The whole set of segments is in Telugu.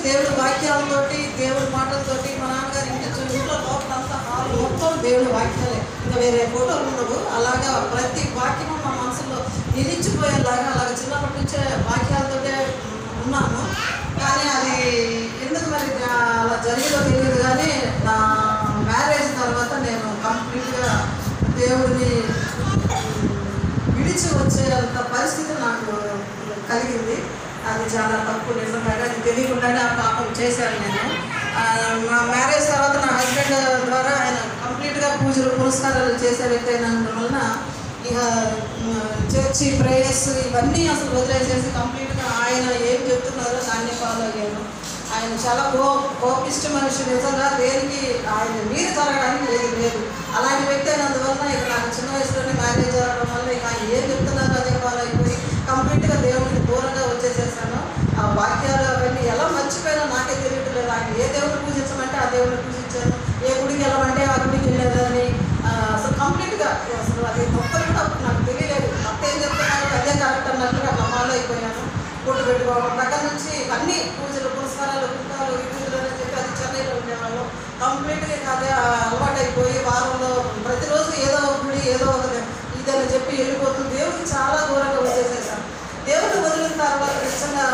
దేవుడి వాక్యాలతోటి దేవుడి మాటలతోటి మా నాన్నగారి ఇంటి చు- ఇంట్లో లోపలంతా హాల్ మొత్తం దేవుడి వాక్యాలే ఇంకా వేరే ఫోటోలు ఉండవు అలాగా ప్రతి వాక్యము మా మనసులో నిలిచిపోయేలాగా అలాగ చిన్నప్పటి నుంచే వాక్యాలతోటే ఉన్నాను కానీ అది ఎందుకు మరి జా- అలా జరిగిందో తెలియదు కానీ నా మ్యారేజ్ తర్వాత నేను కంప్లీట్గా దేవుడిని విడిచి వచ్చేంత పరిస్థితి నాకు కలిగింది అది చాలా తప్పు నిజంగా అది తెలియకుండానే ఆ పాపం చేశాను నేను ఆ, మా మ్యారేజ్ తర్వాత నా హస్బెండ్ ద్వారా ఆయన కంప్లీట్గా పూజలు పురస్కారాలు చేసే వ్యక్తి అయినందువలన ఇక మ్, చర్చి ప్రేయర్స్ ఇవన్నీ అసలు వదిలేసేసి కంప్లీట్గా ఆయన ఏం చెప్తున్నారో దాన్ని ఫాలో అయ్యాను ఆయన చాలా కో కోపిష్ట మనిషి నిజంగా దేనికి ఆయన మీరు జరగడానికి లేదు లేదు అలాంటి వ్యక్తి అయినందువలన ఇక నాకు చిన్న వయసులోనే మ్యారేజ్ జరగడం వల్ల ఇక ఆయన ఏం చెప్తున్నారో అదే ఫాలో అయిపోయి కంప్లీట్గా దేవుడికి దూరంగా వచ్చేసేసాను ఆ వాక్యాలు అవన్నీ ఎలా మర్చిపోయినా నాకే తెలియట్లేదు ఆయన ఏ దేవుడిని పూజించమంటే ఆ దేవుడిని పూజించాను ఏ గుడికి వెళ్ళమంటే ఆ గుడికి వెళ్ళేదని ఆ, అసలు కంప్లీట్గా అసలు అది మొత్తం కూడా అప్పుడు నాకు తెలియలేదు అత్త ఏం చెప్తున్నారు అదే కరెక్ట్ అన్నట్టుగా అట్లా ఫాలో అయిపోయాను ఫోటో పెట్టుకోవడం దగ్గర నుంచి అన్ని పూజలు పురస్కారాలు కుట్టాలు పూజలు అని చెప్పి అది చెన్నైలో ఉండేవాళ్ళం కంప్లీట్గా ఇంకా అదే అలవాటు అయిపోయి వారంలో ప్రతిరోజు ఏదో ఒక గుడి ఏదో ఒక ఇదని చెప్పి వెళ్ళిపోతుంది దేవుడికి చాలా దూరంగా వచ్చేసేసాను దేవుడు వదిలిన తర్వాత నిజంగా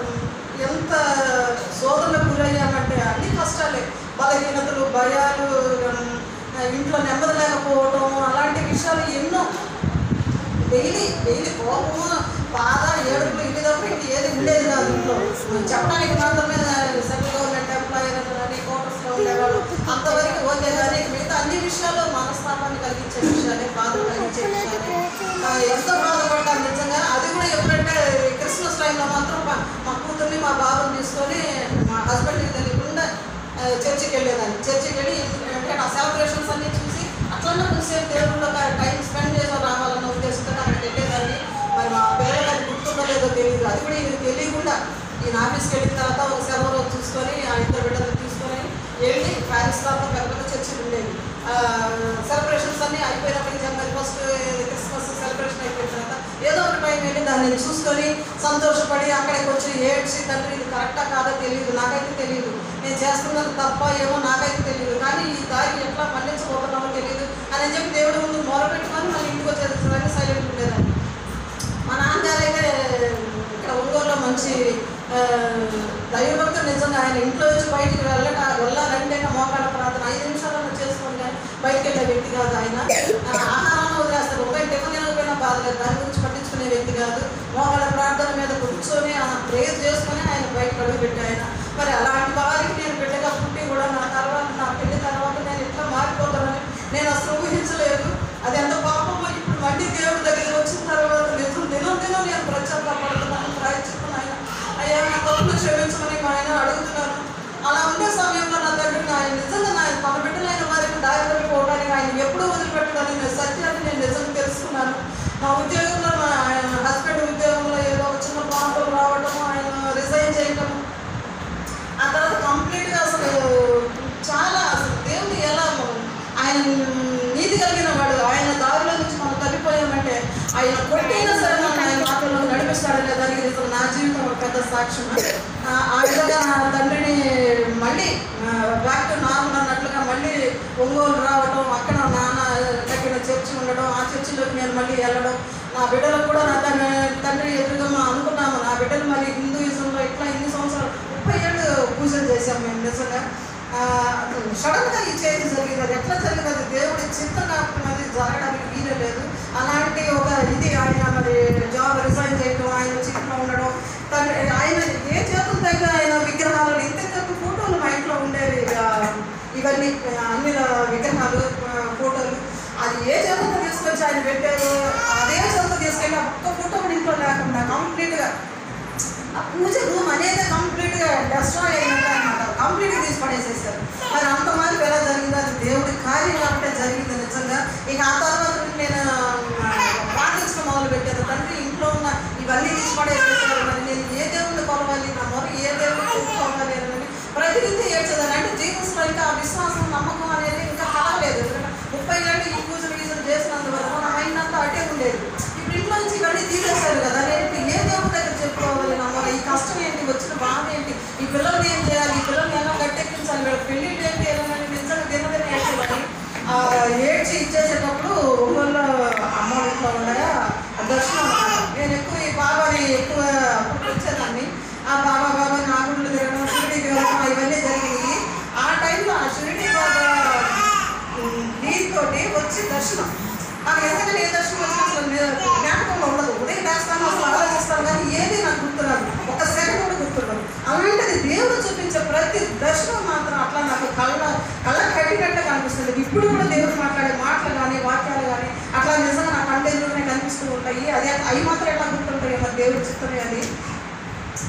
ఎంత శోధనకు గురయ్యామంటే అన్ని కష్టాలే బలహీనతలు భయాలు ఉమ్, ఇంట్లో నెమ్మది లేకపోవడం అలాంటి విషయాలు ఎన్నో డైలీ డైలీ కోపము బాధ ఏడుపులు ఇవి తప్ప ఇంక ఏది ఉండేది కాదు ఇంట్లో చెప్పడానికి మాత్రమే సెంట్రల్ గవర్నమెంట్ ఎంప్లాయర్ అని క్వార్టర్స్లో ఉండేవాళ్ళు అంతవరకు ఓకే కానీ మిగతా అన్ని విషయాలు మనస్తాపాన్ని కలిగించే విషయాలే బాధ కలిగించే విషయాలే ఆ, ఎంతో బాధపడ్డాను నిజంగా అది కూడా ఎప్పుడంటే క్రిస్మస్ టైంలో మాత్రం మా మా కూతుర్ని మా బాబుని తీసుకొని మా హస్బెండ్కి తెలియకుండా ఆ, చర్చికి వెళ్ళేదాన్ని చర్చికి వెళ్ళి అంటే ఆ సెలబ్రేషన్స్ అన్ని చూసి అట్లన్నా కొంచెంసేపు దేవుళ్ళలో టైం స్పెండ్ చేసి రావాలన్న ఉద్దేశంతో అక్కడికి వెళ్ళేదాన్ని మరి మా పిల్లలకి అది గుర్తుందో లేదో తెలియదు అది కూడా ఇది తెలియకుండా ఈయన ఆఫీస్కి వెళ్ళిన తర్వాత ఒక సెలవు రోజు చూసుకొని ఆ ఇద్దరు బిడ్డలు తీసుకొని వెళ్ళి ప్యారిస్ తర్వాత పెద్ద పెద్ద చర్చిలు ఉండేవి సెలబ్రేషన్స్ అన్నీ అయిపోయినప్పటికీ జనవరి ఫస్ట్ క్రిస్మస్ సెలబ్రేషన్ అయిపోయిన తర్వాత ఏదో ఒక టైం వెళ్ళి దాన్ని చూసుకొని సంతోషపడి అక్కడికి వచ్చి ఏడ్చి తండ్రి ఇది కరెక్టా కాదా తెలియదు నాకైతే తెలియదు నేను చేస్తున్నది తప్ప ఏమో నాకైతే తెలియదు కానీ ఈ దారి ఎట్లా మళ్ళించబోతున్నామో తెలియదు అని చెప్పి దేవుడి ముందు మొరపెట్టుకొని మళ్ళీ ఇంటికి వచ్చేసరికి సైలెంట్ ఉండేదాన్ని మా నాన్నగారు అయితే ఇక్కడ ఒంగోలులో మంచి ఆ, దైవభక్తులు నిజంగా ఆయన ఇంట్లో వచ్చి బయటికి వెళ్ళక వెళ్ళాలంటే మోకాళ్ళ ప్రార్థన ఐదు నిమిషాలలో చేసుకొని కానీ బయటికి వెళ్ళే వ్యక్తి కాదు ఆయన ఆ, ఆహారాన్ని వదిలేస్తారు ఒక టిఫిన్ తినకపోయినా బాధ లేదు దాని గురించి పట్టించుకునే వ్యక్తి కాదు మోకాళ్ళ ప్రార్థన మీద కూర్చొని ఆ ప్రేయర్ చేసుకొని ఆయన బయటకు అడుగు పెట్టి ఆయన మరి అలాంటి వారికి నేను బిడ్డగా పుట్టి కూడా నా తర్వాత నా పెళ్లి తర్వాత నేను ఇట్లా మారిపోతానని నేను అసలు ఊహించలేదు అది ఎంత పాపమో ఇప్పుడు మళ్ళీ దేవుడి దగ్గరికి వచ్చిన తర్వాత నిజం దినం దినం నేను ప్రత్యేకపడుతున్నాను ప్రాయచిస్తున్నాను ఆయన అయ్యా నా తప్పులు క్షమించమని మా ఆయన అడుగుతున్నాను అలా ఉండే సమయంలో నా తండ్రి ఆయన నిజంగా నా తన బిడ్డలైన వారికి దారి తప్పిపోవడానికి ఆయన ఎప్పుడూ వదిలిపెట్టడానికి నేను సత్యాన్ని నేను నిజంగా తెలుసుకున్నాను మా ఉద్యోగంలో మా ఆయన హస్బెండ్ ఉద్యోగంలో ఏదో ఒక చిన్న పాపలు రావడం ఆయన రిజైన్ చేయడం ఆ తర్వాత కంప్లీట్గా అసలు చాలా అసలు దేవుడు ఎలా ఆయన నీతి కలిగిన వాడు ఆయన దారిలో నుంచి మనం తప్పిపోయామంటే ఆయన కొట్టైనా సరే మనం ఆయన మాటల్లో నడిపిస్తాడనే దానికి నిజం నా జీవితం ఒక పెద్ద సాక్ష్యం ఆ ఆ విధంగా నా తండ్రిని మళ్ళీ బ్యాక్ టు నార్మల్ అన్నట్లుగా మళ్ళీ ఒంగోలు రావడం అక్కడ నాన్న కట్టిన చర్చి ఉండడం ఆ చర్చిలోకి నేను మళ్ళీ వెళ్ళడం నా బిడ్డలకు కూడా నా తండ్రి తండ్రి ఎదురుగా మనం అనుకున్నాము నా బిడ్డలు మరి హిందూయిజంలో ఇట్లా ఇన్ని సంవత్సరాలు ముప్పై ఏళ్ళు పూజలు చేశాం మేము నిజంగా సడన్గా ఈ చేంజ్ జరిగింది అది ఎట్లా జరిగింది అది దేవుడి చింత కాకుండా అది జరగడానికి వీలు లేదు అలాంటి ఒక ఇది ఆయన మరి జాబ్ రిజైన్ చేయడం ఆయన చిట్లో ఉండడం తన ఆయన ఏ చేతుల దగ్గర ఆయన విగ్రహాలు ఇంత చెప్పు ఫోటోలు మా ఇంట్లో ఉండేవి ఆ, ఇవన్నీ ఆ, అన్ని విగ్రహాలు ఆ, ఫోటోలు అది ఏ చేతులతో తీసుకొచ్చి ఆయన పెట్టారు అదే చేతులతో తీసుకెళ్ళి ఆ ఒక్క ఫోటో కూడా ఇంట్లో లేకుండా కంప్లీట్గా ఆ పూజ రూమ్ అనేది కంప్లీట్గా డెస్ట్రాయ్ అయినట్టు అనమాట కంప్లీట్గా తీసి పడేసేసారు మరి అంత మార్పు ఎలా జరిగిందో అది దేవుడి కార్యం కాబట్టి జరిగింది నిజంగా ఇక ఆ తర్వాత నుండి నేను ఆ, ప్రార్థించడం మొదలు పెట్టాను తండ్రి ఇంట్లో ఉన్న ఇవన్నీ తీసి పడేసేసారు మరి నేను ఏ దేవుడిని కొలవాలి నా మొర ఏ దేవుడిని కొనుక్కోవాలి అని ప్రతినిధి ఏడ్చేదాన్ని అంటే జీవితంలో ఇంకా ఆ విశ్వాసం నమ్మకం అనేది ఇంకా కలగలేదు ఎందుకంటే ముప్పై ఏళ్ళు ఈ పూజలు గీజలు చేసినందువల్ల నా మైండ్ అంతా అటే ఉండేది ఇప్పుడు ఇంట్లో నుంచి ఇవన్నీ తీసేశారు కదా నేను ఇప్పుడు ఏ దేవుడి దగ్గర చెప్పుకోవాలి నా మొర ఈ కష్టం ఏంటి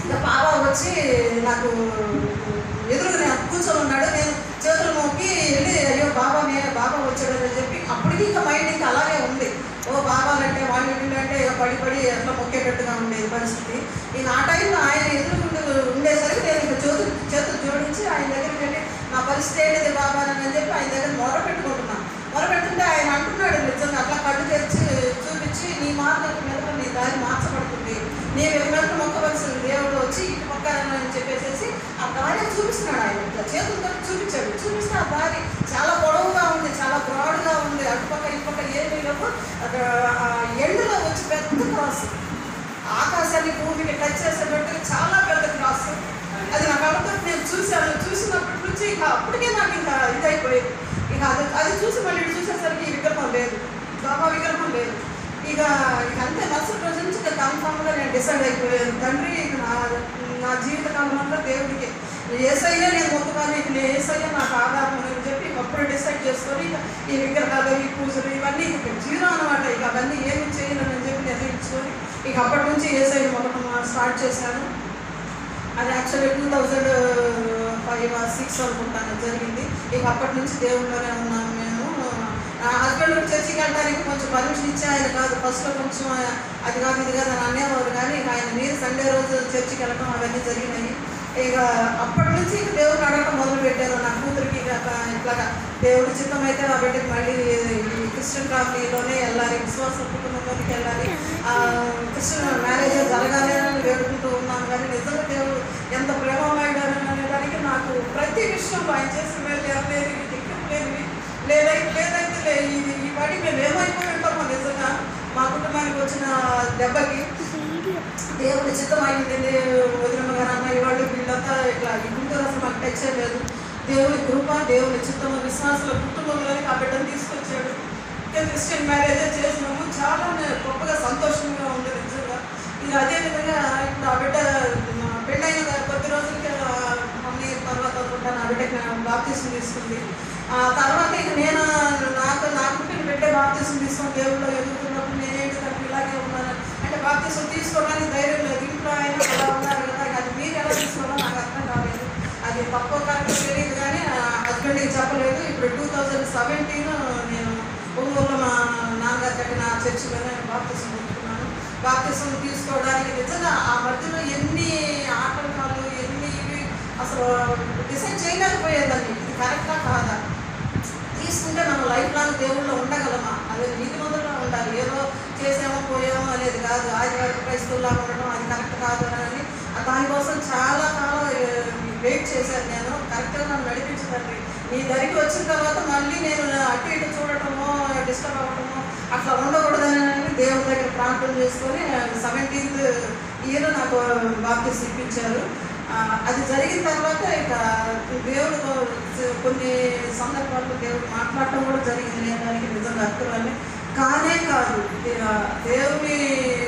ఇంకా బాబా వచ్చి నాకు ఎదురుగా నేను కూర్చొని ఉన్నాడు నేను చేతులు మోకి వెళ్ళి అయ్యో బాబా నేను బాబా వచ్చాడని చెప్పి అప్పటికి ఇంకా మైండ్ ఇంకా అలాగే ఉంది ఓ బాబాలంటే వాళ్ళు వీళ్ళంటే పడి పడి అట్లా మొక్కేటట్టుగా ఉండేది పరిస్థితి నేను ఆ టైంలో ఆయన ఎదురుకుంటూ ఉండేసరికి నేను ఇంకా చేతులు చేతులు జోడించి ఆయన దగ్గరికి వెళ్ళి నా పరిస్థితి ఏంటిది బాబా అని చెప్పి ఆయన దగ్గర మొర పెట్టుకుంటున్నాను మొర పెట్టుకుంటే ఆయన అంటున్నాడు నిజంగా అట్లా కళ్ళు తెరిచి చూపించి నీ మార్గం మీద నీ దారి మార్చబడుతుంది నీ వెనుక మొక్కవలసిన దేవుడు వచ్చి ఇటు మొక్కాలని చెప్పేసి ఆ దారి చూపిస్తున్నాడు ఆయన ఇట్లా చేతులతో చూపించాడు చూపిస్తే ఆ దారి చాలా పొడవుగా ఉంది చాలా బ్రాడ్గా ఉంది అటుపక్క ఇటుపక్క ఏమీ లేవు అక్కడ ఆ ఎండులో వచ్చి పెద్ద క్రాస్ ఆకాశాన్ని భూమిని టచ్ చేసేటట్టు చాలా పెద్ద క్రాస్ అది నాకు అర్థం నేను చూశాను చూసినప్పటి నుంచి ఇక అప్పటికే నాకు ఇంకా ఇదైపోయింది ఇక అది అది చూసి మళ్ళీ ఇటు చూసేసరికి ఈ విగ్రహం లేదు బాబా విగ్రహం లేదు ఇక ఇక అంతే మరుసటి రోజు నుంచి ఇక కన్ఫామ్గా నేను డిసైడ్ అయిపోయాను తండ్రి ఇక నా నా జీవితకాలం అంతా దేవుడికి ఏసయ్యే నేను మొక్కుతాను ఇక నేను ఏసయ్యే నాకు ఆధారం అని చెప్పి అప్పుడు డిసైడ్ చేసుకొని ఇక ఈ విగ్రహాలు ఈ పూజలు ఇవన్నీ ఇక జీరో అనమాట ఇక అవన్నీ ఏమి చేయలేనని చెప్పి నిర్ణయించుకొని ఇక అప్పటి నుంచి ఏసఐ మొదట స్టార్ట్ చేశాను అది actually two thousand five six అనుకుంటాను జరిగింది ఇక అప్పటి నుంచి దేవుళ్ళలోనే ఉన్నాను మేము నా హస్బెండ్ చర్చికి వెళ్ళడానికి కొంచెం పర్మిషన్ ఇచ్చే ఆయన కాదు ఫస్ట్లో కొంచెం అది కాదు ఇది కాదు అని అనేవారు కానీ ఇక ఆయన మీరు సండే రోజు చర్చికి వెళ్ళడం అవన్నీ జరిగినాయి ఇక అప్పటి నుంచి ఇక దేవుడిని అడగడం మొదలు పెట్టారు నా కూతురికి ఇక ఇట్లాగా దేవుడి చిత్తం అయితే ఆ బిడ్డకి మళ్ళీ ఈ క్రిస్టియన్ కాలనీలోనే వెళ్ళాలి విశ్వాస కుటుంబంలోకి వెళ్ళాలి ఆ, క్రిస్టియన్ మ్యారేజ్ జరగాలి అని వేడుకుంటూ ఉన్నాను కానీ నిజంగా దేవుడు ఎంత ప్రేమమయ్యాడు అనే దానికి నాకు ప్రతి విషయంలో ఆయన చేసిన వెళ్ళి లేదు దిక్కు లేనివి లేదైతే లేదైతే లే ఇది ఈ పాటికి మేము ఏమైపోయి ఉంటామో నిజంగా మా కుటుంబానికి వచ్చిన దెబ్బకి దేవుడి చిత్తం అయింది వదిన గారు అమ్మాయి వాళ్ళు వీళ్ళంతా ఇట్లా ఈ గుంటూరు అసలు మాకు టచ్ లేదు దేవుడి కృప దేవుడి చిత్తం విశ్వాసాల కుటుంబంలోకి ఆ బిడ్డను తీసుకొచ్చాడు ఇంకా క్రిస్టియన్ మ్యారేజ్ చేసినాము చాలా నే- గొప్పగా సంతోషంగా ఉంది నిజంగా ఇక అదే విధంగా ఇప్పుడు ఆ బిడ్డ మా పెళ్ళైన కొద్ది రోజులకి వన్ ఇయర్ తర్వాత అనుకుంటాను ఆ బిడ్డకి బాప్తీసం తీసుకుంది ఆ తర్వాత ఇక నేను నాకు నాకు పుట్టిన బిడ్డ బాప్తీసం తీసుకొని దేవుళ్ళు ఎదుగుతున్నప్పుడు నేనేంటి తనకు ఇలాగే ఉన్నాను అంటే బాప్తీసం తీసుకోవడానికి ధైర్యం లేదు ఇంట్లో ఆయన అలా ఉన్నారు కదా ఇక అది మీరు ఎలా తీసుకోవాలో నాకు అర్థం కాలేదు అది తక్కువ కరెక్ట్ తెలియదు కానీ హస్బెండ్కి చెప్పలేదు ఇప్పుడు టూ థౌజండ్ సెవెంటీన్ నేను ఒంగోలులో మా నాన్నగారు కట్టిన చర్చిలో నేను బాప్తీసం పొందుకున్నాను బాప్తీసం తీసుకోవడానికి నిజంగా ఆ మధ్యలో ఎన్ని ఆటంకాలు ఎన్ని ఇవి అసలు డిసైడ్ చేయలేకపోయేదాన్ని ఇది కరెక్టా కాదా తీసుకుంటే మనం లైఫ్ లాంగ్ దేవుళ్ళో ఉండగలమా అది నీతి మొదలుగా ఉండాలి ఏదో చేసామో పోయామో అనేది కాదు ఆదివారం క్రైస్తవులా ఉండడం అది కరెక్ట్ కాదు అని దానికోసం చాలా కాలం వెయిట్ చేశాను నేను కరెక్ట్గా నన్ను నడిపించదండి నీ దరికి వచ్చిన తర్వాత మళ్ళీ నేను అటు ఇటు చూడటమో డిస్టర్బ్ అవ్వటమో అట్లా ఉండకూడదని దేవుడి దగ్గర ప్రార్థన చేసుకొని సెవెంటీన్త్ ఇయర్ నాకు బాప్తీస్ ఇప్పించారు ఆ, అది జరిగిన తర్వాత ఇక దేవుడు కొన్ని సందర్భాల్లో దేవుడు మాట్లాడటం కూడా జరిగింది నేను దానికి నిజంగా అర్థాలని కానే కాదు దే- దేవుని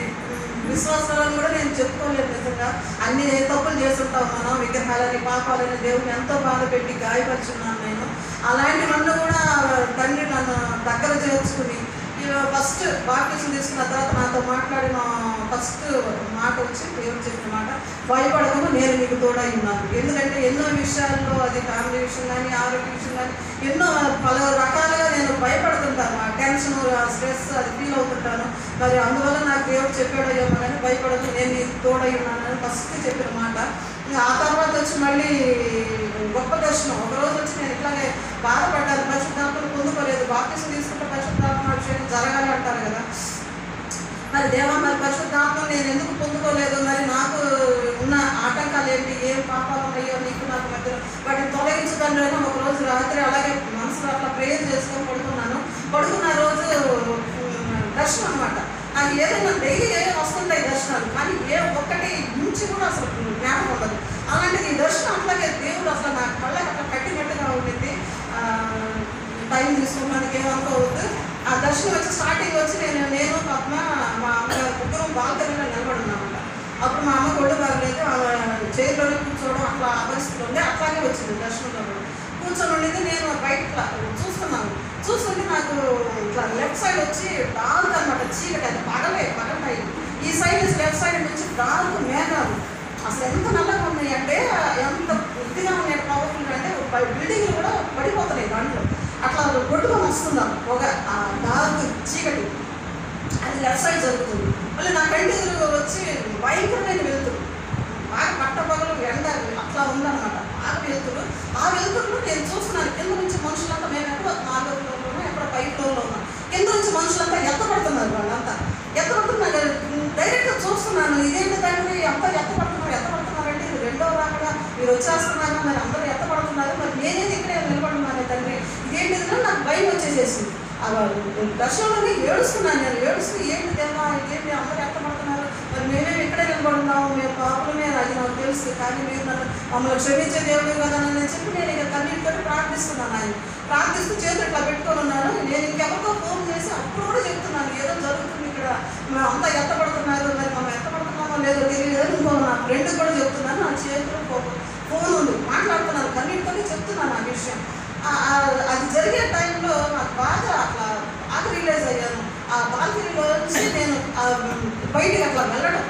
విశ్వాసాలను కూడా నేను చెప్పుకోలేదు నిజంగా అన్ని తప్పులు చేస్తుంటాం మనం విగ్రహాలని పాపాలని దేవుడిని ఎంతో బాధ పెట్టి గాయపరుచున్నాను నేను అలాంటివన్నీ కూడా తండ్రి నన్ను దగ్గర చేర్చుకుని ఫస్ట్ బాప్టిజం తీసుకున్న తర్వాత నాతో మాట్లాడిన ఫస్ట్ మాట వచ్చి దేవుడు చెప్పిన మాట భయపడకము నేను నీకు తోడై ఉన్నాను ఎందుకంటే ఎన్నో విషయాల్లో అది ఫ్యామిలీ విషయం కానీ ఆరోగ్య విషయం కానీ ఎన్నో పలు రకాలుగా నేను భయపడుతుంటాను ఆ టెన్షన్ ఆ స్ట్రెస్ అది ఫీల్ అవుతుంటాను మరి అందువల్ల నాకు దేవుడు చెప్పాడో ఏమో కానీ భయపడదు నేను నీకు తోడై ఉన్నానని ఫస్ట్ చెప్పిన మాట ఇంకా ఆ తర్వాత వచ్చి మళ్ళీ గొప్ప దర్శనం ఒక రోజు వచ్చి నేను ఇట్లాగే బాధపడ్డాను పరిశుద్ధాత్మను పొందుకోలేదు బాప్తిసం తీసుకుంటే పరిశుద్ధాత్మ విషయం జరగాలి అంటారు కదా మరి దేవా మరి పరిశుద్ధాత్మ నేను ఎందుకు పొందుకోలేదు మరి నాకు ఉన్న ఆటంకాలు ఏంటి ఏం పాపాలు ఉన్నాయో నీకు నాకు మధ్యలో వాటిని తొలగించదండి అని ఒక రోజు రాత్రి అలాగే మనసులో అట్లా ప్రేయర్ చేసుకొని పడుకున్నాను పడుకున్న రోజు ఉమ్, దర్శనం అనమాట నాకు ఏదైనా డైలీ ఏ వస్తుంటాయి దర్శనాలు కానీ ఏ ఒక్కటి నుంచి కూడా అసలు జ్ఞాపకం ఉండదు అలాంటిది ఈ దర్శనం అట్లాగే దేవుడు అసలు నా కళ్ళకి అట్లా కట్టినట్టుగా ఉండింది ఆ, టైం తీసుకున్నందుకు ఏమనుకోవద్దు ఆ దర్శనం వచ్చి స్టార్టింగ్ వచ్చి నేను నేను పద్మ మా అమ్మగారు ముగ్గురు బాల్కనీలో నిలబడి ఉన్నామంట అప్పుడు మా అమ్మ ఒళ్ళు బాగలేదు చైర్లోనే కూర్చోవడం అట్లా ఆ పరిస్థితులు ఉండే అట్లాగే వచ్చింది దర్శనంలో కూడా. కూర్చొని ఉండేది నేను బయట ఇట్లా చూస్తున్నాను చూస్తుంటే నాకు ఇట్లా లెఫ్ట్ సైడ్ వచ్చి డార్క్ అనమాట చీకటి అది పగలే పగలై ఈ సైడ్ నుంచి లెఫ్ట్ సైడ్ నుంచి డార్క్ మేఘాలు అసలు ఎంత నల్లగా ఉన్నాయి అంటే ఎంత ఇదిగా ఉన్నాయి పవర్ఫుల్ అంటే బిల్డింగ్లు కూడా పడిపోతున్నాయి దాంట్లో అట్లా కొట్టుకొని వస్తుంది ఆ పొగ ఆ డార్క్ చీకటి అది లెఫ్ట్ సైడ్ జరుగుతుంది మళ్ళీ నా కంటి ఎదురు వచ్చి భయంకరమైన వెళ్తురు బాగా పట్టపగలు ఎండ అట్లా ఉందన్నమాట బాగా వెళ్తురు ఆ వెళ్తురులో నేను చూస్తున్నాను కింద నుంచి మనుషులంతా మేము ఎక్కడో నాలుగో ఫ్లోర్లోనో ఎక్కడో పై ఫ్లోర్లో ఉన్నాం కింద నుంచి మనుషులంతా ఎత్తపడుతున్నారు వాళ్ళంతా ఎత్తపడుతున్నారు డైరెక్ట్గా చూస్తున్నాను ఇదేంటి తండ్రి అంతా ఎత్తపడుతున్నారు ఎత్తపడుతున్నారంటే ఇది రెండో రాకడా మీరు వచ్చేస్తున్నారు మరి అందరూ ఎత్తపడుతున్నారు మరి నేనేది ఇక్కడే నిలబడున్నాను తండ్రి ఇదేంటి ఇది అని నాకు భయం వచ్చేసేసింది ఆ దర్శనంలోనే ఏడుస్తున్నాను నేను ఏడుస్తూ ఏంటి దేవా ఇదేంటి అందరూ ఎత్తపడుతున్నారు మరి మేమేమి ఇక్కడే నిలబడున్నాము మేము పాపలమే అది నాకు తెలుసు కానీ మీరు నన్ను మమ్మల్ని క్షమించే దేవుడు కదా అని చెప్పి నేను ఇక కన్నీటితో ప్రార్థిస్తున్నాను ఆయన ప్రార్థిస్తూ చేతులు ఇట్లా పెట్టుకొని ఉన్నాను నేను ఇంకెవరికో ఫోన్ చేసి అప్పుడు కూడా చెప్తున్నాను ఏదో జరుగుతుంది ఇక్కడ మేము అంతా ఎత్తపడుతున్నారు మరి మనం ఎత్తపడుతున్నామో లేదో తెలియదు ఇంకో నా ఫ్రెండ్ కూడా చెప్తున్నాను నా చేతిలో ఫో- ఫోన్ ఉంది మాట్లాడుతున్నాను కన్నీటితోనే చెప్తున్నాను ఆ విషయం ఆ- ఆ- అది జరిగే టైంలో నాకు బాగా అట్లా బాగా రియలైజ్ అయ్యాను ఆ బాల్కనీలో నుంచి నేను ఆ, బయటికి అట్లా వెళ్ళడం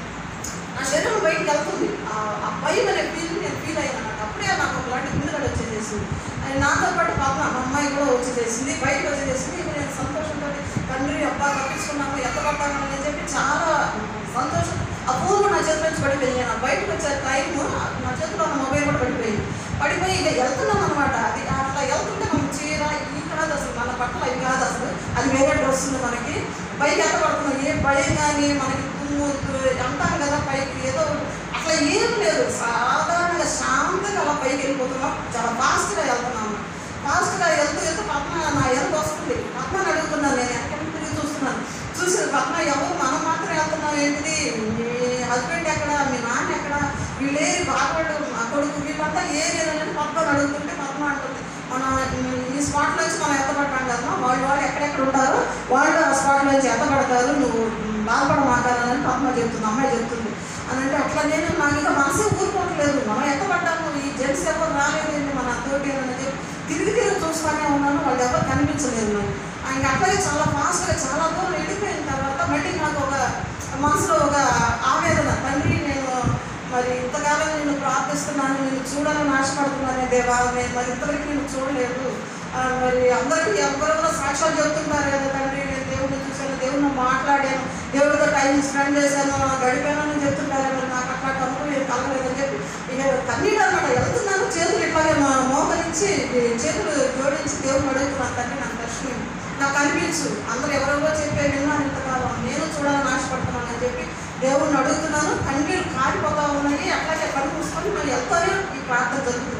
నా శరీరం బయటికి వెళ్తుంది ఆ ఆ భయం అనే ఫీల్ నేను ఫీల్ అయ్యాను అన్నమాట అప్పుడే నాకు ఒకలాంటి గుండెగడ వచ్చేసేసింది అది నాతో పాటు పాప మా అమ్మాయి కూడా వచ్చేసేసింది బయటకు వచ్చేసేసింది ఇప్పుడు నేను సంతోషంతో తండ్రి అబ్బా తప్పించుకున్నాము ఎత్తపడతామని చెప్పి చాలా సంతోషం ఆ ఫోన్ కూడా నా చేతిలో నుంచి పడిపోయింది నేను బయటకు వచ్చే టైం నా చేతిలో ఉన్న మొబైల్ కూడా పడిపోయింది పడిపోయి ఇక వెళ్తున్నాం అనమాట అది అట్లా వెళ్తుంటే మనం చీర ఈ కాదు అసలు మన బట్టలు అవి కాదు అసలు అది వేరే డ్రెస్ ఉంది మనకి పైకి ఎత్తపడుతున్నాం ఏ భయం కానీ మనకి తుమ్ము అంటాం కదా పైకి ఏదో ఒకటి. అట్లా ఏం లేదు సాధారణంగా శాంతంగా అలా పైకి వెళ్ళిపోతున్నాం చాలా ఫాస్ట్గా వెళ్తున్నాము ఫాస్ట్గా వెళ్తూ వెళ్తూ పద్మ నా ఎరుపు వస్తుంది పద్మని అడుగుతున్నాను నేను ఎక్కడ తిరిగి చూస్తున్నాను చూసి పద్మ ఎవరు మనం మాత్రం వెళ్తున్నాం ఏంటిది మీ హస్బెండ్ ఎక్కడ మీ నాన్న ఎక్కడ వీళ్ళేరి బాగోడు మా కొడుకు వీళ్ళంతా ఏరి అని పద్మని అడుగుతుంటే పద్మ అంటుంది మన ఈ స్పాట్లో వచ్చి మనం ఎత్తపడ్డాం కదా వాళ్ళు వాళ్ళు ఎక్కడెక్కడ ఉంటారో వాళ్ళు ఆ స్పాట్లో వచ్చి ఎత్తపడతారు నువ్వు బాధపడమాకాలని పద్మ చెప్తుంది అమ్మాయి చెప్తుంది అని అంటే అట్లా నేను నాకు ఇంకా మనసే ఊరుకోవట్లేదు మనం ఎత్తపడ్డాము ఈ జెంట్స్ ఎవరు రాలేదండి మన తోటి అని చెప్పి తిరిగి తిరిగి చూస్తానే ఉన్నాను వాళ్ళు ఎవరు కనిపించలేదు నాకు ఇంకా అట్లాగే చాలా ఫాస్ట్గా చాలా దూరం వెళ్ళిపోయిన తర్వాత మళ్ళీ నాకు ఒక మనసులో ఒక ఆవేదన తండ్రి నేను మరి ఇంతకాలం నేను ప్రార్థిస్తున్నాను నేను చూడాలని ఆశపడుతున్నానే దేవా నేను మరి ఇంతవరకు నేను చూడలేదు ఆ, మరి అందరికీ ఎవరెవరో సాక్ష్యాలు చెప్తుంటారు కదా తండ్రి నేను దేవుడిని చూశాను దేవుడిని మాట్లాడాను దేవుడితో టైం స్పెండ్ చేశాను గడిపానని చెప్తుంటారు మరి నాకు అట్లా తమ్ముడు నేను కలగలేదని చెప్పి ఇక కన్నీళ్ళు అనమాట వెళ్తున్నాను చేతులు ఇట్లాగే మా మోకరించి చేతులు జోడించి దేవుడిని అడుగుతున్నాను తండ్రి నాకు దర్శనం నాకు అనిపించు అందరూ ఎవరెవరో చెప్పే విన్నాను ఇంతకాలం నేను చూడాలని ఆశపడుతున్నాను అని చెప్పి దేవుడిని అడుగుతున్నాను కన్నీళ్ళు కారిపోతా ఉన్నాయి అట్లాగే కళ్ళు మూసుకొని మళ్ళీ వెళ్తానే ఈ ప్రార్థన జరుగుతుంది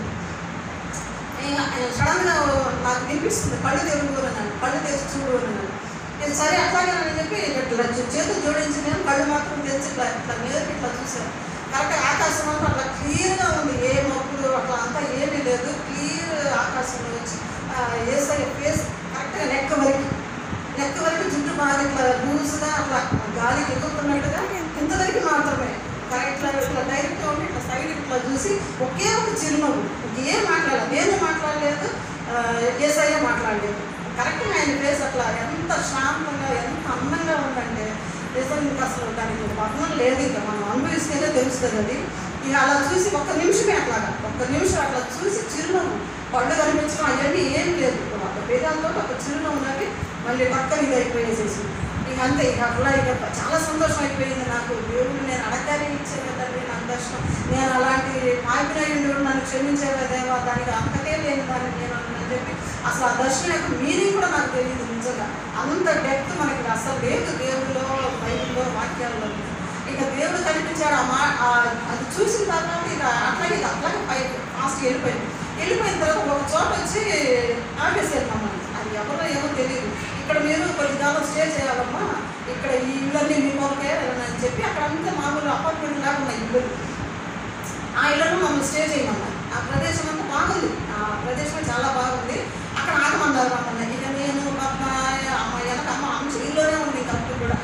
సడన్గా నాకు వినిపిస్తుంది కళ్ళు తెరుగు అన్నాను కళ్ళు తెరిచి చూడు అన్నాను నేను సరే అట్లాగే అని చెప్పి ఇట్లా చేతులు జోడించి నేను కళ్ళు మాత్రం తెరిచి ఇట్లా ఇట్లా మీదకి ఇట్లా చూశాను కరెక్ట్ ఆకాశం అంతా అట్లా క్లియర్గా ఉంది ఏ మబ్బులు అట్లా అంతా ఏమీ లేదు క్లియర్ ఆకాశంలో వచ్చి ఏసై ఫేస్ కరెక్ట్గా నెక్క వరకు నెక్క వరకు జుట్టు బాగా ఇట్లా లూజ్గా అట్లా గాలికి ఎగురుతున్నట్టుగా ఇంతవరకు మాత్రమే కరెక్ట్ ఇట్లా డైరెక్ట్గా ఉండి ఇట్లా సైడ్ ఇట్లా చూసి ఒకే ఒక చిరునవ్వు ఏం మాట్లాడలేదు నేను మాట్లాడలేదు ఏసయ్య మాట్లాడలేదు కరెక్ట్గా ఆయన ఫేస్ అట్లా ఎంత శాంతంగా ఎంత అందంగా ఉందంటే నిజంగా ఇంకా అసలు దానికి వర్ణం లేదు ఇంకా మనం అనుభవిస్తేనే తెలుస్తుంది అది ఇక అలా చూసి ఒక్క నిమిషమే అట్లాగా ఒక్క నిమిషం అట్లా చూసి చిరునవ్వు పళ్ళు కనిపించడం అవన్నీ ఏం లేదు ఒక వేదాలతో ఒక చిరునవ్వు నవ్వి మళ్ళీ పక్కన ఇది అయిపోయేసేసి ఇక అంతే ఇక అట్లా ఇక చాలా సంతోషం అయిపోయింది నాకు దేవుడు నేను అడగానే ఇచ్చాను తండ్రి నాకు దర్శనం నేను అలాంటి పాపినయుడు నన్ను క్షమించేవా దేవా దానికి అంతకే లేని దాన్ని నేను అని చెప్పి అసలు ఆ దర్శనం యొక్క మీనింగ్ కూడా నాకు తెలియదు నిజంగా అంత డెప్త్ మనకి అసలు లేదు దేవుడిలో బైబిల్లో వాక్యాల్లో ఇక దేవుడు కనిపించాడు ఆ మా ఆ- అది చూసిన తర్వాత ఇక అట్లాగే ఇక అట్లాగే పైకి ఫాస్ట్ వెళ్ళిపోయింది వెళ్ళిపోయిన తర్వాత ఒక చోట వచ్చి ఆపేసారు మమ్మల్ని అది ఎవరో ఏమో తెలియదు ఇక్కడ మీరు కొద్ది కాలం స్టే చేయాలమ్మా ఇక్కడ ఈ ఇళ్ళన్నీ మీ కొరకే అని చెప్పి అక్కడ అంతా మామూలు అపార్ట్మెంట్ లాగా ఉన్నాయి ఇల్లు ఆ ఇళ్ళను మమ్మల్ని స్టే చేయమన్నారు ఆ ప్రదేశం అంతా బాగుంది ఆ ప్రదేశం చాలా బాగుంది అక్కడ ఆగమన్నారు మమ్మల్ని ఇక నేను పద్మ అమ్మ వెనక అమ్మ అమ్మ ఇల్లులోనే ఉంది తప్పు కూడా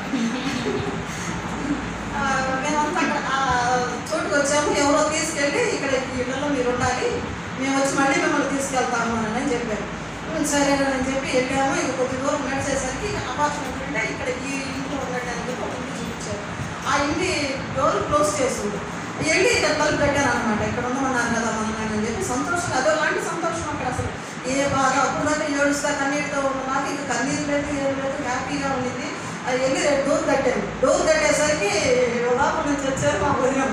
ఆ, మేమంతా అక్కడ ఆ చోటుకు వచ్చాము ఎవరో తీసుకెళ్ళి ఇక్కడ ఈ ఇళ్ళలో మీరు ఉండాలి మేము వచ్చి మళ్ళీ మిమ్మల్ని తీసుకెళ్తాము అని అని చెప్పారు "ఉం, సరేనని చెప్పి వెళ్ళాము ఇక కొద్ది దూరం నడిచేసరికి అపార్ట్మెంట్ ఉంటే ఇక్కడ ఈ ఇంట్లో ఉండండి అని చెప్పి ఒక ఇంటి చూపించారు ఆ ఇంటి డోర్ క్లోజ్ చేసింది వెళ్ళి ఇక్కడ తలుపు పెట్టాను అనమాట ఇక్కడ ఉండమన్నారు కదా మనం అని చెప్పి సంతోషం అదో లాంటి సంతోషం అక్కడ అసలు ఏ బాధ అప్పుడుదాకా ఏడుస్తా కన్నీటితో ఉన్న నాకు ఇంకా కన్నీరు లేదు ఏం లేదు హ్యాపీగా ఉండింది అది వెళ్ళి డోర్ కట్టాను డోర్ కట్టేసరికి లోపల నుంచి వచ్చారు మా వదినమ్మ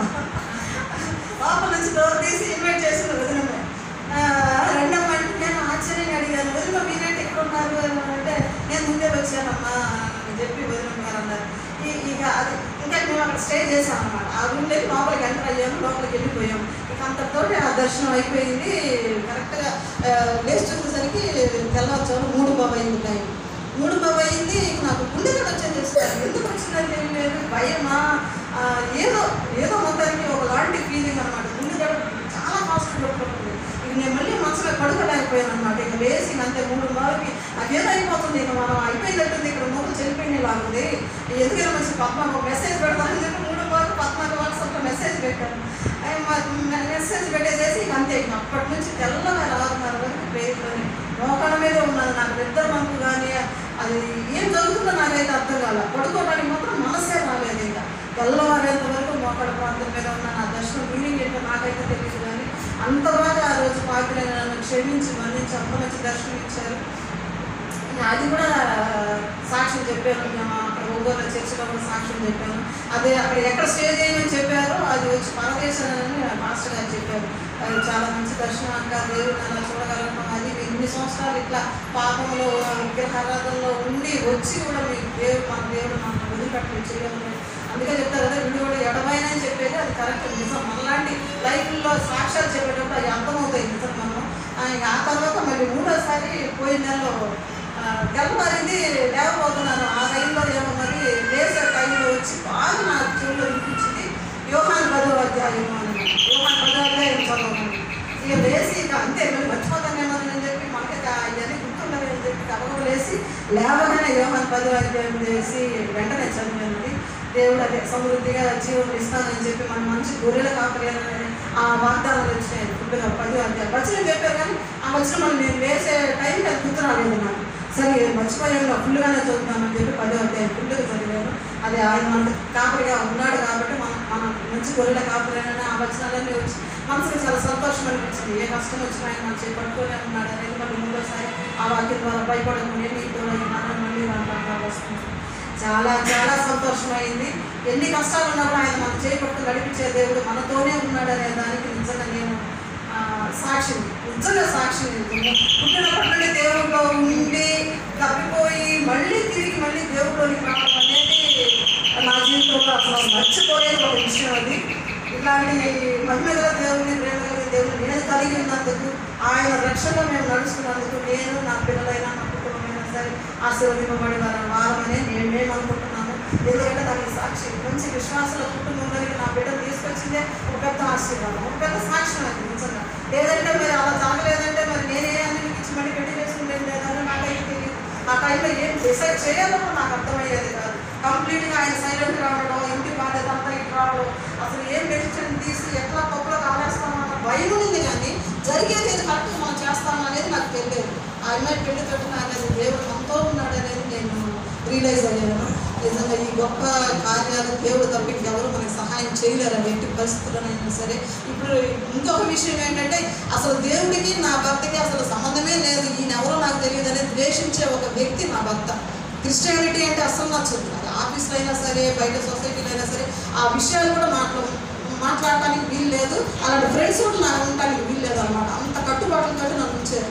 లోపల నుంచి డోర్ తీసి ఇన్వైట్ చేసిన వదినమ్మ ఆ, రెండమ్మ అంటే నేను ఆశ్చర్యంగా అడిగాను వదిన మీరేంటి ఎక్కడ ఉన్నారు అని అంటే నేను ముందే వచ్చానమ్మా అని చెప్పి వదినమ్మ గారు అన్నారు ఈ- ఇక అది ఇంకా మేము అక్కడ స్టే చేసాం అనమాట ఆ రూమ్లోకి లోపలికి ఎంటర్ అయ్యాము లోపలికి వెళ్ళిపోయాం ఇక అంతటితోటి ఆ దర్శనం అయిపోయింది కరెక్ట్గా ఆ, లేచి చూసేసరికి తెల్లవారుజాము మూడు బాబు అయింది టైం మూడు బాబు అయింది ఇక నాకు గుండె కూడా వచ్చేసేస్తారు ఎందుకు వచ్చిందని ఏం లేదు భయమా ఆ, ఏదో ఏదో మొత్తానికి ఒకలాంటి ఫీలింగ్ అనమాట గుండె కూడా చాలా ఫాస్ట్ కొట్టుకుంటుంది ఇక నేను మళ్ళీ మనసులో పడుకోలేకపోయాను అనమాట ఇక లేచి ఇక అంతే మూడు బాబుకి నాకేదో అయిపోతుంది ఇక మనం అయిపోయినట్టుంది ఇక్కడ మూడు చెల్లిపోయిన లాగుంది ఎందుకైనా మంచి పద్మ ఒక మెసేజ్ పెడతానని చెప్పి మూడు బాబు పద్మాకు వాట్సాప్లో మెసేజ్ పెట్టాను అయ్య మా- మెసేజ్ పెట్టేసేసి ఇక అంతే ఇక అప్పటి నుంచి తెల్లవారు ఆరున్నర వరకు ప్రేయర్లోని మోకాళ్ళ మీదే ఉన్నది నాకు నిద్ర మనకు కానీ అది ఏం జరుగుతుందో నాకైతే అర్థం కాల పడుకోవడానికి మాత్రం మనసే రాలేదు ఇంకా తెల్లవారేంత వరకు మోకాళ్ళ ప్రాంతం మీద ఉన్న నా దర్శనం మీనింగ్ ఏంటో నాకైతే తెలియదు కానీ అంత బాగా ఆ రోజు పాత్ర నన్ను క్షమించి మన్నించి అంత మంచి దర్శనం ఇచ్చారు అది కూడా సాక్ష్యం చెప్పాను మేము అక్కడ ఒంగోలు చర్చిలో కూడా సాక్ష్యం చెప్పాను అదే అక్కడ ఎక్కడ స్టే చేయమని చెప్పారో అది వచ్చి పరదేశం అని మాస్టర్ గారు చెప్పారు అది చాలా మంచి దర్శనం అక్క దేవుడు అలా చూడగలను అది ఇన్ని సంవత్సరాలు ఇట్లా పాపంలో విగ్రహారాధనలో ఉండి వచ్చి కూడా మీకు దేవుడు మన దేవుడు మన వదిలిపెట్టలు చేయగలను అందుకే చెప్తారు కదా వీడు కూడా ఎడమైనా అని చెప్పేది అది కరెక్ట్ నిజం మనలాంటి లైఫ్లో సాక్ష్యాలు చెప్పేటప్పుడు అది అర్థమవుతాయి నిజం మనం ఆ, ఇంకా ఆ తర్వాత మళ్ళీ మూడోసారి పోయిన నెలలో ఆ, తెల్లవారింది లేకపోతున్నాను ఆ టైంలో ఏమో మరి లేసే టైంలో వచ్చి బాగా నా చెవులో వినిపించింది యోహాన్ పదో అధ్యాయం అని యోహాన్ పదో అధ్యాయం చదవమని ఇక లేచి ఇక అంతే మళ్ళీ మర్చిపోతానేమో అని చెప్పి మనకి ఇవన్నీ గుర్తుండవు అని చెప్పి కబగ లేసి లేవగానే యోహాన్ పదో అధ్యాయం చేసి వెంటనే చదివినది దేవుడు అదే సమృద్ధిగా జీవం ఇస్తానని చెప్పి మన మంచి గొర్రెల కాపలేనని ఆ వాగ్దానాలు వచ్చినాయి ఫుడ్గా పది అధ్యాయం వచ్చిన చెప్పారు కానీ ఆ వచ్చిన మనం నేను వేసే టైంకి అది గుర్తు రాలేదు నాకు సరే మర్చిపోయాను ఫుల్గానే చదువుతామని చెప్పి పదో అధ్యాయం ఫుల్గా చదివాను అది ఆయన మనకు కాపరిగా ఉన్నాడు కాబట్టి మనం మనం మంచి గొర్రెల కాపరేనని ఆ వచనాలన్నీ వచ్చి మనసుకి చాలా సంతోషం అనిపించింది ఏ కష్టం వచ్చినా ఆయన మన చేయి పట్టుకునే ఉన్నాడు అనేది మళ్ళీ మూడోసారి ఆ వాక్యం ద్వారా భయపడకుండా నీతో ఉన్నాను మళ్ళీ వాళ్ళ వస్తుంది చాలా చాలా సంతోషమైంది ఎన్ని కష్టాలు ఉన్నప్పుడు ఆయన మన చేయి పట్టు నడిపించే దేవుడు మనతోనే ఉన్నాడు అనే దానికి నిజంగా నేను ఆ, సాక్షిని నిజంగా సాక్షిని పుట్టినప్పటి నుండి దేవుడిలో ఉండి తప్పిపోయి మళ్ళీ తిరిగి మళ్ళీ దేవుడిలోకి రావడం అనేది నా జీవితంలో అసలు మర్చిపోలేని ఒక విషయం అది ఇట్లాంటి మహిళ దేవుని ప్రేమ కలిగిన దేవుని నేను కలిగి ఉన్నందుకు ఆయన రక్షణలో మేము నడుస్తున్నందుకు నేను నా పిల్లలైనా నా కుటుంబమైనా సరే ఆశీర్వదింపబడి వారి వారమనే నేను మేము అనుకుంటున్నాను ఎందుకంటే దానికి సాక్షి మంచి విశ్వాసాల కుటుంబం కలిగి నా బిడ్డను తీసుకొచ్చిందే ఒక పెద్ద ఆశీర్వాదం ఒక పెద్ద సాక్ష్యం అది నిజంగా లేదంటే మరి అలా జరగలేదంటే మరి నేనే అన్ని ఇచ్చి మళ్ళీ పెళ్లి చేసుకుంటే లేదని నాకైతే తెలియదు ఆ టైంలో ఏం డిసైడ్ చేయాలో కూడా నాకు అర్థమయ్యేది కాదు కంప్లీట్గా ఆయన సైలెంట్ రావడం ఇంటి బాధ్యత అంతా ఇటు రావడం అసలు ఏం డెసిషన్ తీసి ఎట్లా తప్పులో కాలేస్తామో అన్న భయం ఉంది కానీ జరిగేది ఏది కరెక్ట్ మనం చేస్తాం అనేది నాకు తెలియదు ఆ అమ్మాయి పెళ్లి తోటి నాకు అది దేవుడు మనతో ఉన్నాడు అనేది నేను రియలైజ్ అయ్యాను నిజంగా ఈ గొప్ప కార్యాలు దేవుడు తప్ప ఎవరు మనకి సహాయం చేయలేరు ఎట్టి పరిస్థితుల్లోనైనా సరే ఇప్పుడు ఇంకొక విషయం ఏంటంటే అసలు దేవుడికి నా భర్తకి అసలు సంబంధమే లేదు ఈయన ఎవరో నాకు తెలియదు అనేది ద్వేషించే ఒక వ్యక్తి నా భర్త క్రిస్టియానిటీ అంటే అసలు నచ్చదు అది ఆఫీస్లో అయినా సరే బయట సొసైటీలో అయినా సరే ఆ విషయాలు కూడా మాట్లా మాట్లాడటానికి వీలు లేదు అలాంటి ఫ్రెండ్స్ కూడా నాకు ఉండటానికి వీలు లేదు అనమాట అంత కట్టుబాట్లతో నన్ను ఉంచారు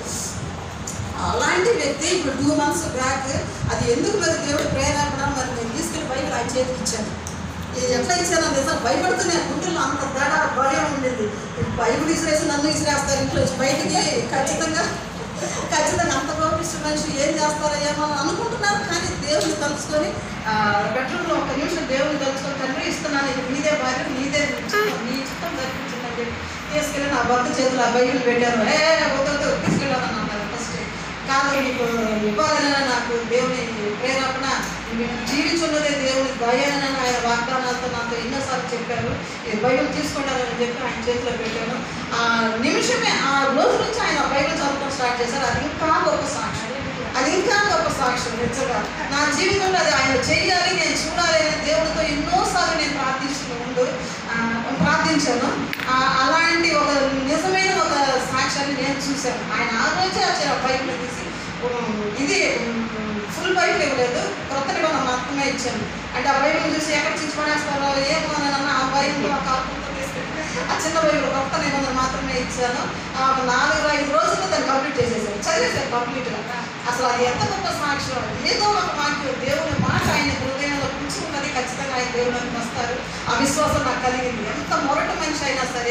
అలాంటి వ్యక్తి ఇప్పుడు టూ మంత్స్ బ్యాక్ అది ఎందుకు మరి దేవుడు ప్రేరేపణ మరి నేను తీసుకెళ్ళి బైబిల్ ఆయన చేతికి ఇచ్చాను ఇది ఎట్లా ఇచ్చానో నిజం భయపడుతున్నాయి గుండెల్లో అంత తేడా భయం ఉండింది బైబిల్ ఇసిరేసి నన్ను ఇసిరేస్తారు ఇంట్లో వచ్చి బయటికి ఖచ్చితంగా ఖచ్చితంగా అంత కోపిష్ట మనిషి ఏం చేస్తారో ఏమో అని అనుకుంటున్నారు కానీ దేవుని తలుచుకొని బెడ్రూమ్లో ఒక నిమిషం దేవుని తలుచుకొని తండ్రి ఇస్తున్నాను ఇది మీదే భార్య మీదే చిత్తం, మీ చిత్తం జరిపించిందని చెప్పి తీసుకెళ్ళి నా భర్త చేతులు ఆ బైబిల్ పెట్టారు ఏ వద్దు తీసుకెళ్ళాలని అన్నారు ఫస్ట్ కాదు మీకు ఇవ్వాలని నాకు దేవుని ప్రేరేపణ మీకు జీవించున్నదే దేవుని దయనని ఆయన వాగ్దానాలతో నాతో ఎన్నోసార్లు చెప్పారు ఈ బైబిల్ తీసుకుంటారని చెప్పి ఆయన చేతిలో పెట్టాను ఆ నిమిషమే ఆ రోజు నుంచి ఆయన బైబిల్ చదవడం స్టార్ట్ చేశారు అది ఇంకా గొప్ప సాక్ష్యం అది ఇంకా గొప్ప సాక్ష్యం నిజంగా నా జీవితంలో అది ఆయన చేయాలి నేను చూడాలి అని దేవుడితో ఎన్నోసార్లు నేను ప్రార్థిస్తూ ఉండు ఆ, ప్రార్థన ప్రార్థించాను ఆ, అలాంటి ఒక నిజమైన ఒక సాక్ష్యాన్ని నేను చూశాను ఆయన ఆ రోజే ఆ బైబిల్ తీసి ఉమ్, ఇది ఫుల్ బైబిల్ ఇవ్వలేదు కొత్త నిబంధన మాత్రమే ఇచ్చాను అంటే ఆ బైబిల్ చూసి ఎక్కడ చించి పడేస్తారో ఏమో అని అన్న ఆ బైబిల్ ఆ కాకుండా తీసుకెళ్ళి ఆ చిన్న బైబిల్ కొత్త నిబంధన మాత్రమే ఇచ్చాను ఆ నాలుగు ఐదు రోజుల్లో దాన్ని కంప్లీట్ చేసేసాను చదివేసాను కంప్లీట్గా అసలు అది ఎంత గొప్ప సాక్ష్యం ఏదో ఒక వాక్యం దేవుని మాట ఆయన హృదయంలో కూర్చున్నది ఖచ్చితంగా ఆయన దేవునికి వస్తారు ఆ విశ్వాసం నాకు కలిగింది ఎంత మొరటి మనిషి అయినా సరే